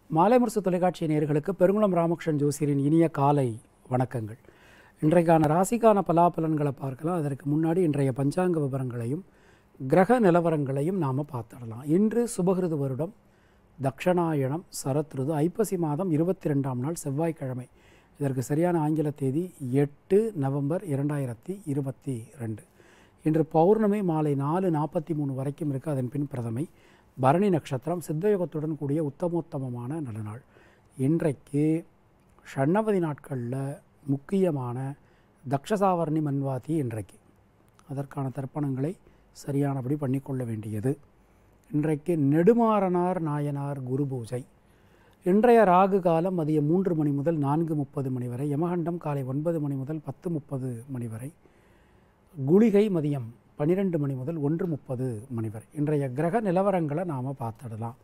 மாலை முரசு தொலைக்காட்சி நேயர்களுக்கு பெருங்குளம் ராமகிருஷ்ணன் ஜோசியரின் இனிய காலை வணக்கங்கள் இன்றைக்கான ராசிக்கான பலாபலன்களை பார்க்கலாம் அதற்கு முன்னாடி இன்றைய பஞ்சாங்க விவரங்களையும் கிரக நிலவரங்களையும் நாம் பார்த்துடலாம் இன்று சுபகிருது வருடம் தக்ஷணாயணம் சரத்ருது ஐப்பசி மாதம் இருபத்தி ரெண்டாம் நாள் செவ்வாய்க்கிழமை இதற்கு சரியான ஆங்கில தேதி எட்டு நவம்பர் இரண்டாயிரத்தி இருபத்தி ரெண்டு இன்று பௌர்ணமி மாலை நாலு நாற்பத்தி மூணு வரைக்கும் இருக்குது அதன் பின் பிரதமை பரணி நட்சத்திரம் சித்தயோகத்துடன் கூடிய உத்தமோத்தமமான நல்ல நாள் இன்றைக்கு ஷண்ணவதி நாட்களில் முக்கியமான தக்ஷசாவர்ணி மன்வாதி இன்றைக்கு அதற்கான தர்ப்பணங்களை சரியானபடி பண்ணிக்கொள்ள வேண்டியது இன்றைக்கு நெடுமாறனார் நாயனார் குரு பூஜை இன்றைய ராகு காலம் மதியம் மூன்று மணி முதல் நான்கு முப்பது மணி வரை யமகண்டம் காலை ஒன்பது மணி முதல் பத்து முப்பது மணி வரை குளிகை மதியம் பன்னிரெண்டு மணி முதல் ஒன்று முப்பது மணி வரை இன்றைய கிரக நிலவரங்களை நாம் பார்த்துடலாம்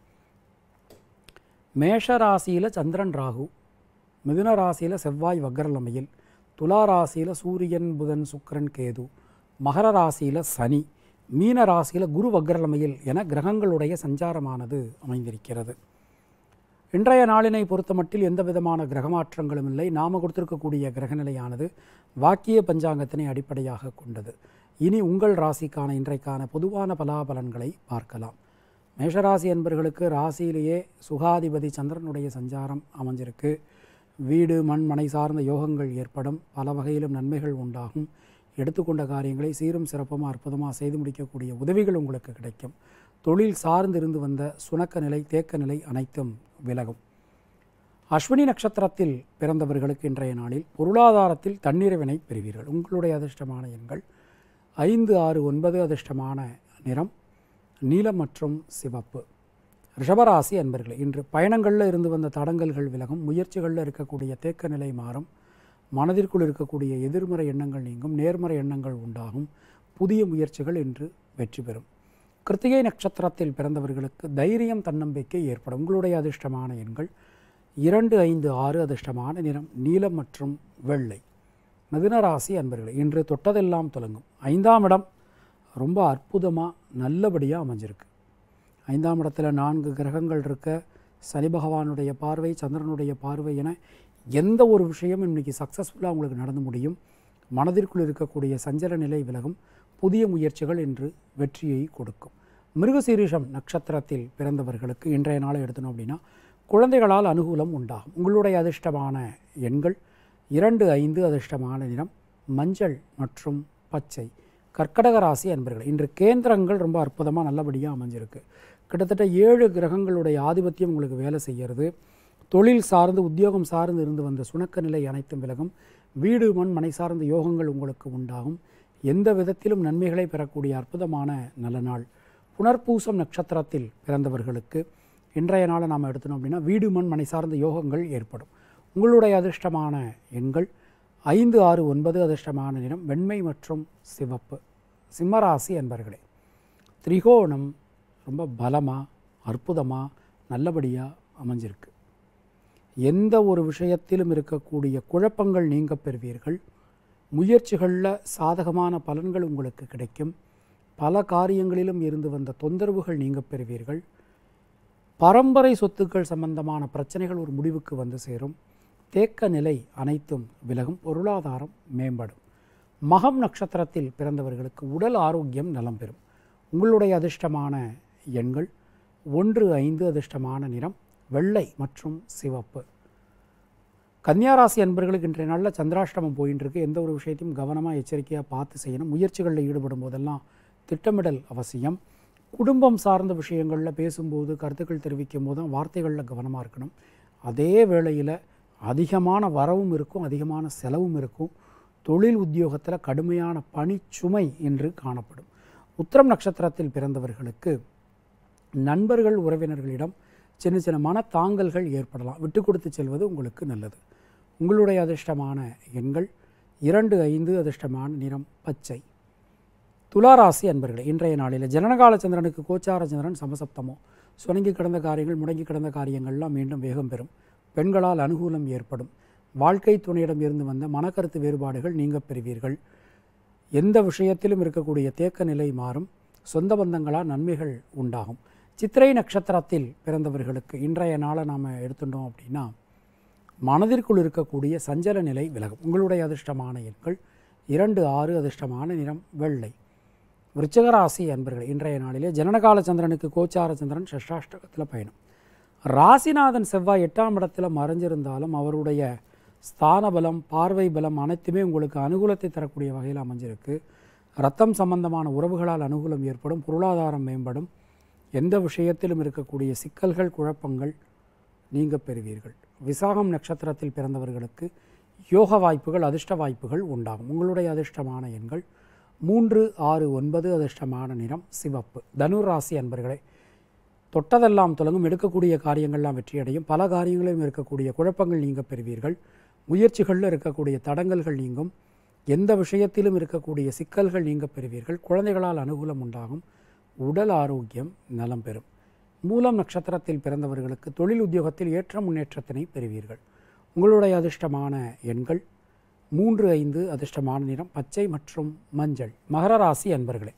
மேஷ ராசியில் சந்திரன் ராகு மிதுன ராசியில் செவ்வாய் வக்ரலமையில் துலா ராசியில் சூரியன் புதன் சுக்கிரன் கேது மகர ராசியில் சனி மீன ராசியில் குரு வக்ரலமையில் என கிரகங்களுடைய சஞ்சாரமானது அமைந்திருக்கிறது இன்றைய நாளினை பொறுத்தமட்டில் எந்த விதமான கிரகமாற்றங்களும் இல்லை நாம கொடுத்திருக்கக்கூடிய கிரகநிலையானது வாக்கிய பஞ்சாங்கத்தினை அடிப்படையாக கொண்டது இனி உங்கள் ராசிக்கான இன்றைக்கான பொதுவான பலாபலன்களை பார்க்கலாம் மேஷராசி என்பர்களுக்கு ராசியிலேயே சுகாதிபதி சந்திரனுடைய சஞ்சாரம் அமைஞ்சிருக்கு வீடு மண் மனை சார்ந்த யோகங்கள் ஏற்படும் பல வகையிலும் நன்மைகள் உண்டாகும் எடுத்துக்கொண்ட காரியங்களை சீரும் சிறப்புமாக அற்புதமாக செய்து முடிக்கக்கூடிய உதவிகள் உங்களுக்கு கிடைக்கும் தொழில் சார்ந்து இருந்து வந்த சுணக்க நிலை தேக்க நிலை அனைத்தும் விலகும் அஸ்வினி நட்சத்திரத்தில் பிறந்தவர்களுக்கு இன்றைய நாளில் பொருளாதாரத்தில் தன்னிறைவினை பெறுவீர்கள் உங்களுடைய அதிர்ஷ்டமான எண்கள் ஐந்து ஆறு ஒன்பது அதிர்ஷ்டமான நிறம் நீலம் மற்றும் சிவப்பு ரிஷபராசி அன்பர்களே இன்று பயணங்களில் இருந்து வந்த தடங்கல்கள் விலகும் முயற்சிகளில் இருக்கக்கூடிய தேக்க நிலை மாறும் மனதிற்குள் இருக்கக்கூடிய எதிர்மறை எண்ணங்கள் நீங்கும் நேர்மறை எண்ணங்கள் உண்டாகும் புதிய முயற்சிகள் இன்று வெற்றி பெறும் கிருத்திகை நட்சத்திரத்தில் பிறந்தவர்களுக்கு தைரியம் தன்னம்பிக்கை ஏற்படும் உங்களுடைய அதிர்ஷ்டமான எண்கள் இரண்டு ஐந்து ஆறு அதிர்ஷ்டமான நிறம் நீலம் மற்றும் வெள்ளை மிதுன ராசி அன்பர்களே இன்று தொட்டதெல்லாம் தொடங்கும் ஐந்தாம் இடம் ரொம்ப அற்புதமாக நல்லபடியாக அமைஞ்சிருக்கு ஐந்தாம் இடத்துல நான்கு கிரகங்கள் இருக்க சனி பகவானுடைய பார்வை சந்திரனுடைய பார்வை என எந்த ஒரு விஷயமும் இன்றைக்கி சக்ஸஸ்ஃபுல்லாக உங்களுக்கு நடந்து முடியும் மனதிற்குள் இருக்கக்கூடிய சஞ்சல நிலை விலகும் புதிய முயற்சிகள் இன்று வெற்றியை கொடுக்கும் மிருகசீரிஷம் நட்சத்திரத்தில் பிறந்தவர்களுக்கு இன்றைய நாளை எடுத்தோம் அப்படின்னா குழந்தைகளால் அனுகூலம் உண்டாகும் உங்களுடைய அதிர்ஷ்டமான எண்கள் இரண்டு ஐந்து அதிர்ஷ்டமான நிறம் மஞ்சள் மற்றும் பச்சை கர்க்கடக ராசி அன்பர்கள் இன்று கேந்திரங்கள் ரொம்ப அற்புதமாக நல்லபடியாக அமைஞ்சிருக்கு கிட்டத்தட்ட ஏழு கிரகங்களுடைய ஆதிபத்தியம் உங்களுக்கு வேலை செய்கிறது தொழில் சார்ந்து உத்தியோகம் சார்ந்து இருந்து வந்த சுணக்க நிலை அனைத்தும் விலகும் வீடு மண் மனை சார்ந்த யோகங்கள் உங்களுக்கு உண்டாகும் எந்த விதத்திலும் நன்மைகளை பெறக்கூடிய அற்புதமான நல்ல நாள் புனர்பூசம் நட்சத்திரத்தில் பிறந்தவர்களுக்கு இன்றைய நாளை நாம் எடுத்தோம் அப்படின்னா வீடு மண் மனை சார்ந்த யோகங்கள் ஏற்படும் உங்களுடைய அதிர்ஷ்டமான எண்கள் ஐந்து ஆறு ஒன்பது அதிர்ஷ்டமான நிறம் வெண்மை மற்றும் சிவப்பு சிம்மராசி என்பர்களே திரிகோணம் ரொம்ப பலமாக அற்புதமாக நல்லபடியாக அமைஞ்சிருக்கு எந்த ஒரு விஷயத்திலும் இருக்கக்கூடிய குழப்பங்கள் நீங்க பெறுவீர்கள் முயற்சிகளில் சாதகமான பலன்கள் உங்களுக்கு கிடைக்கும் பல காரியங்களிலும் இருந்து வந்த தொந்தரவுகள் நீங்க பெறுவீர்கள் பரம்பரை சொத்துக்கள் சம்பந்தமான பிரச்சனைகள் ஒரு முடிவுக்கு வந்து சேரும் தேக்க நிலை அனைத்தும் விலகும் பொருளாதாரம் மேம்படும் மகம் நட்சத்திரத்தில் பிறந்தவர்களுக்கு உடல் ஆரோக்கியம் நலம் பெறும் உங்களுடைய அதிர்ஷ்டமான எண்கள் ஒன்று ஐந்து அதிர்ஷ்டமான நிறம் வெள்ளை மற்றும் சிவப்பு கன்னியாராசி அன்பர்களுக்கு இன்றைய நாளில் சந்திராஷ்டமம் போயின்னு இருக்கு எந்த ஒரு விஷயத்தையும் கவனமாக எச்சரிக்கையாக பார்த்து செய்யணும் முயற்சிகளில் ஈடுபடும் போதெல்லாம் திட்டமிடல் அவசியம் குடும்பம் சார்ந்த விஷயங்களில் பேசும்போது கருத்துக்கள் தெரிவிக்கும் போது தான் வார்த்தைகளில் கவனமாக இருக்கணும் அதே வேளையில் அதிகமான வரவும் இருக்கும் அதிகமான செலவும் இருக்கும் தொழில் உத்தியோகத்தில் கடுமையான பணிச்சுமை என்று காணப்படும் உத்திரம் நட்சத்திரத்தில் பிறந்தவர்களுக்கு நண்பர்கள் உறவினர்களிடம் சின்ன சின்ன மனத்தாங்கல்கள் ஏற்படலாம் விட்டு கொடுத்து செல்வது உங்களுக்கு நல்லது உங்களுடைய அதிர்ஷ்டமான எண்கள் இரண்டு ஐந்து அதிர்ஷ்டமான நிறம் பச்சை துளாராசி அன்பர்களே இன்றைய நாளில் ஜனனகால சந்திரனுக்கு கோச்சார சந்திரன் சமசப்தமோ சுணங்கி கிடந்த காரியங்கள் முடங்கி கிடந்த காரியங்கள்லாம் மீண்டும் வேகம் பெறும் பெண்களால் அனுகூலம் ஏற்படும் வாழ்க்கை துணையிடம் இருந்து வந்த மனக்கருத்து வேறுபாடுகள் நீங்க பெறுவீர்கள் எந்த விஷயத்திலும் இருக்கக்கூடிய தேக்க நிலை மாறும் சொந்த பந்தங்களால் நன்மைகள் உண்டாகும் சித்திரை நட்சத்திரத்தில் பிறந்தவர்களுக்கு இன்றைய நாளை நாம் எடுத்துட்டோம் அப்படின்னா மனதிற்குள் இருக்கக்கூடிய சஞ்சல நிலை விலகும் உங்களுடைய அதிர்ஷ்டமான எண்கள் இரண்டு ஆறு அதிர்ஷ்டமான நிறம் வெள்ளை விருச்சகராசி அன்பர்கள் இன்றைய நாளிலே ஜனனகால சந்திரனுக்கு கோச்சார சந்திரன் ஷஷ்டாஷ்டகத்தில் பயணம் ராசிநாதன் செவ்வாய் எட்டாம் இடத்துல மறைஞ்சிருந்தாலும் அவருடைய ஸ்தான பலம் பார்வை பலம் அனைத்துமே உங்களுக்கு அனுகூலத்தை தரக்கூடிய வகையில் அமைஞ்சிருக்கு ரத்தம் சம்பந்தமான உறவுகளால் அனுகூலம் ஏற்படும் பொருளாதாரம் மேம்படும் எந்த விஷயத்திலும் இருக்கக்கூடிய சிக்கல்கள் குழப்பங்கள் நீங்க பெறுவீர்கள் விசாகம் நட்சத்திரத்தில் பிறந்தவர்களுக்கு யோக வாய்ப்புகள் அதிர்ஷ்ட வாய்ப்புகள் உண்டாகும் உங்களுடைய அதிர்ஷ்டமான எண்கள் மூன்று ஆறு ஒன்பது அதிர்ஷ்டமான நிறம் சிவப்பு தனுர் ராசி அன்பர்களே தொட்டதெல்லாம் தொடங்கும் எடுக்கக்கூடிய காரியங்கள்லாம் வெற்றியடையும் பல காரியங்களிலும் இருக்கக்கூடிய குழப்பங்கள் நீங்க பெறுவீர்கள் முயற்சிகளில் இருக்கக்கூடிய தடங்கல்கள் நீங்கும் எந்த விஷயத்திலும் இருக்கக்கூடிய சிக்கல்கள் நீங்க பெறுவீர்கள் குழந்தைகளால் அனுகூலம் உண்டாகும் உடல் ஆரோக்கியம் நலம் பெறும் மூலம் நட்சத்திரத்தில் பிறந்தவர்களுக்கு தொழில் உத்தியோகத்தில் ஏற்ற முன்னேற்றத்தினை பெறுவீர்கள் உங்களுடைய அதிர்ஷ்டமான எண்கள் மூன்று ஐந்து அதிர்ஷ்டமான நிறம் பச்சை மற்றும் மஞ்சள் மகர ராசி அன்பர்களே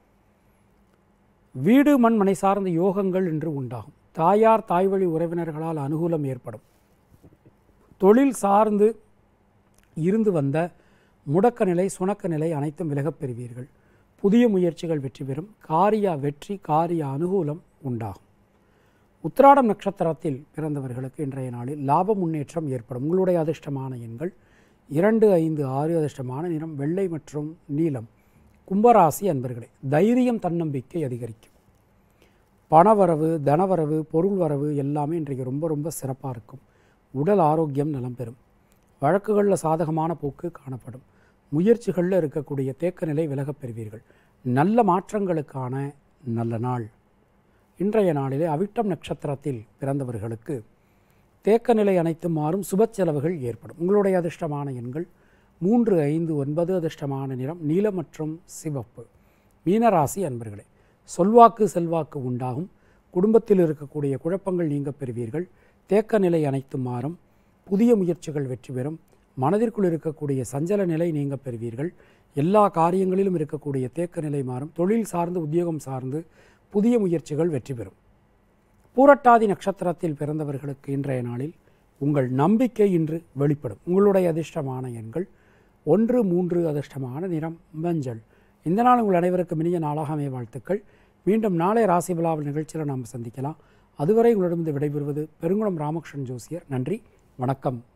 வீடு மண் மனை சார்ந்த யோகங்கள் என்று உண்டாகும் தாயார் தாய்வழி உறவினர்களால் அனுகூலம் ஏற்படும் தொழில் சார்ந்து இருந்து வந்த முடக்க நிலை சுணக்க நிலை அனைத்தும் விலகப் பெறுவீர்கள் புதிய முயற்சிகள் வெற்றி பெறும் காரிய வெற்றி காரிய அனுகூலம் உண்டாகும் உத்திராடம் நட்சத்திரத்தில் பிறந்தவர்களுக்கு இன்றைய நாளில் லாப முன்னேற்றம் ஏற்படும் உங்களுடைய அதிர்ஷ்டமான எண்கள் இரண்டு ஐந்து ஆறு அதிர்ஷ்டமான நிறம் வெள்ளை மற்றும் நீலம் கும்பராசி அன்பர்களே தைரியம் தன்னம்பிக்கை அதிகரிக்கும் பணவரவு தனவரவு பொருள் வரவு எல்லாமே இன்றைக்கு ரொம்ப ரொம்ப சிறப்பாக இருக்கும் உடல் ஆரோக்கியம் நலம் பெறும் வழக்குகளில் சாதகமான போக்கு காணப்படும் முயற்சிகளில் இருக்கக்கூடிய தேக்க நிலை விலகப் பெறுவீர்கள் நல்ல மாற்றங்களுக்கான நல்ல நாள் இன்றைய நாளிலே அவிட்டம் நட்சத்திரத்தில் பிறந்தவர்களுக்கு தேக்க நிலை அனைத்தும் மாறும் சுப செலவுகள் ஏற்படும் உங்களுடைய அதிர்ஷ்டமான எண்கள் மூன்று ஐந்து ஒன்பது அதிர்ஷ்டமான நிறம் நீலம் மற்றும் சிவப்பு மீனராசி அன்பர்களே சொல்வாக்கு செல்வாக்கு உண்டாகும் குடும்பத்தில் இருக்கக்கூடிய குழப்பங்கள் நீங்க பெறுவீர்கள் தேக்க நிலை அனைத்தும் மாறும் புதிய முயற்சிகள் வெற்றி பெறும் மனதிற்குள் இருக்கக்கூடிய சஞ்சல நிலை நீங்க பெறுவீர்கள் எல்லா காரியங்களிலும் இருக்கக்கூடிய தேக்க நிலை மாறும் தொழில் சார்ந்து உத்தியோகம் சார்ந்து புதிய முயற்சிகள் வெற்றி பெறும் பூரட்டாதி நட்சத்திரத்தில் பிறந்தவர்களுக்கு இன்றைய நாளில் உங்கள் நம்பிக்கை இன்று வெளிப்படும் உங்களுடைய அதிர்ஷ்டமான எண்கள் ஒன்று மூன்று அதிர்ஷ்டமான நிறம் மஞ்சள் இந்த நாள் உங்கள் அனைவருக்கும் இனிய நாளாக அமைய வாழ்த்துக்கள் மீண்டும் நாளை ராசி விழாவில் நிகழ்ச்சியில் நாம் சந்திக்கலாம் அதுவரை உங்களிடமிருந்து விடைபெறுவது பெருங்குளம் ராமகிருஷ்ணன் ஜோசியர் நன்றி வணக்கம்